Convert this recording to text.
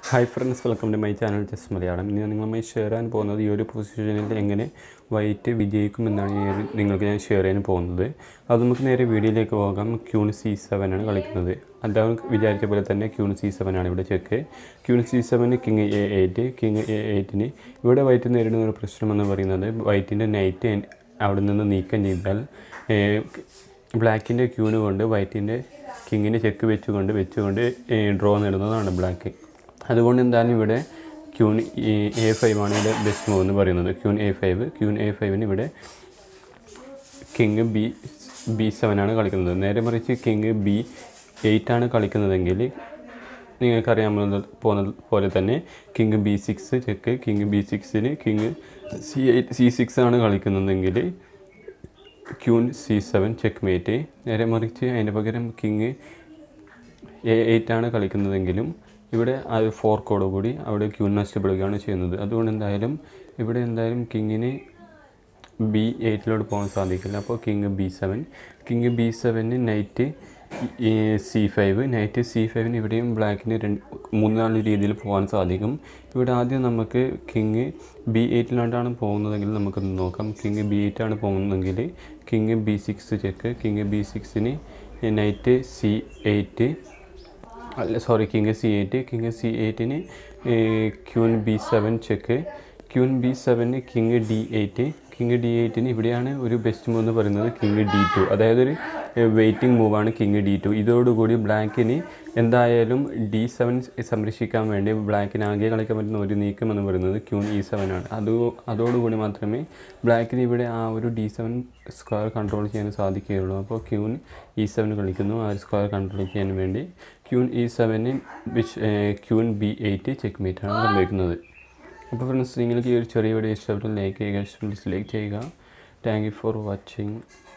hi friends welcome to my channel chess Malayalam ഇനി ഞാൻ നിങ്ങളുമായി ഷെയർ ചെയ്യാൻ പോകുന്നത് ഈ ഒരു പൊസിഷനിൽ എങ്ങനെ വൈറ്റ് വിജയിക്കുമെന്നാണ് ഈ ഒരു നിങ്ങൾക്ക് ഞാൻ ഷെയർ ചെയ്യാൻ പോകുന്നത് അത് നമുക്ക് നേരെ വീഡിയോയിലേക്ക് പോകാം ക്യൂൺ സി സെവൻ ആണ് കളിക്കുന്നത് അദ്ദേഹം വിചാരിച്ച പോലെ തന്നെ ക്യൂൺ സി സെവൻ ആണ് ഇവിടെ ചെക്ക് ക്യൂൺ സി സെവന് king A eight king A എയ്റ്റിന് ഇവിടെ വൈറ്റ് നേരിടുന്ന ഒരു പ്രശ്നം എന്ന് പറയുന്നത് വൈറ്റിൻ്റെ നൈറ്റ് അവിടെ നിന്ന് നീക്കം ചെയ്താൽ ബ്ലാക്കിൻ്റെ ക്യൂന് കൊണ്ട് വൈറ്റിൻ്റെ കിങ്ങിന് ചെക്ക് വെച്ചുകൊണ്ട് വെച്ചുകൊണ്ട് ഡ്രോ നേടുന്നതാണ് ബ്ലാക്ക് അതുകൊണ്ട് എന്തായാലും ഇവിടെ ക്യൂൺ എ ഫൈവ് ആണ് ഇവിടെ ബെസ്റ്റ് മൂവ് എന്ന് പറയുന്നത് queen A five queen A ഫൈവിന് ഇവിടെ കിങ് ബി ബി സെവൻ ആണ് കളിക്കുന്നത് നേരെ മറിച്ച് കിങ് ബി എയ്റ്റ് ആണ് കളിക്കുന്നതെങ്കിൽ നിങ്ങൾക്കറിയാവുന്നത് പോകുന്നത് പോലെ തന്നെ king B six check king B സിക്സിന് king C eight C six ആണ് കളിക്കുന്നതെങ്കിൽ queen C seven checkmate നേരെ മറിച്ച് അതിൻ്റെ പകരം കിങ് എ എയ്റ്റ് ആണ് കളിക്കുന്നതെങ്കിലും ഇവിടെ ആ ഒരു ഫോർക്കോട് കൂടി അവിടെ ക്യൂൺ നഷ്ടപ്പെടുകയാണ് ചെയ്യുന്നത് അതുകൊണ്ട് എന്തായാലും ഇവിടെ എന്തായാലും കിങ്ങിന് ബി എയ്റ്റിലോട്ട് പോകാൻ സാധിക്കില്ല അപ്പോൾ king b seven king b സെവന് knight c five knight c ഫൈവിന് ഇവിടെയും ബ്ലാക്കിന് രണ്ട് മൂന്നാല് രീതിയിൽ പോകാൻ സാധിക്കും ഇവിടെ ആദ്യം നമുക്ക് കിങ് ബി എയ്റ്റിലോട്ടാണ് പോകുന്നതെങ്കിൽ നമുക്കൊന്ന് നോക്കാം കിങ് ബി എയ്റ്റ് ആണ് പോകുന്നതെങ്കിൽ king B six check king B സിക്സിന് നൈറ്റ് സി എയ്റ്റ് അല്ല sorry king C eight king c എയ്റ്റിന് queen b seven check queen b സെവന് king d eight king d എയ്റ്റിന് ഇവിടെയാണ് ഒരു ബെസ്റ്റ് മൂവ് എന്ന് പറയുന്നത് കിങ് ഡി ടു അതായത് ഒരു വെയിറ്റിംഗ് മൂവാണ് കിങ് ഡി ടു ഇതോടുകൂടി ബ്ലാക്കിന് എന്തായാലും ഡി സെവൻ സംരക്ഷിക്കാൻ വേണ്ടി ബ്ലാക്കിന് ആകെ കളിക്കാൻ പറ്റുന്ന ഒരു നീക്കം എന്ന് പറയുന്നത് ക്യൂൺ ഇ സെവൻ ആണ് അത് അതോടുകൂടി മാത്രമേ ബ്ലാക്കിന് ഇവിടെ ആ ഒരു ഡി സെവൻ സ്ക്വയർ കൺട്രോൾ ചെയ്യാൻ സാധിക്കുകയുള്ളൂ അപ്പോൾ ക്യൂൺ ഇ സെവൻ കളിക്കുന്നു ആ ഒരു സ്ക്വയർ കൺട്രോൾ ചെയ്യാൻ വേണ്ടി ക്യൂൺ ഇ സെവന് which queen b eight check മീറ്റാണ് സംഭവിക്കുന്നത് അപ്പോൾ ഫ്രണ്ട്സ് നിങ്ങൾക്ക് ഈ ഒരു ചെറിയ വീഡിയോ ഇഷ്ടപ്പെട്ടാൽ ലൈക്ക് ചെയ്യുക ഇഷ്ടം ഡിസ്ലൈക്ക് ചെയ്യുക താങ്ക് യു ഫോർ വാച്ചിങ്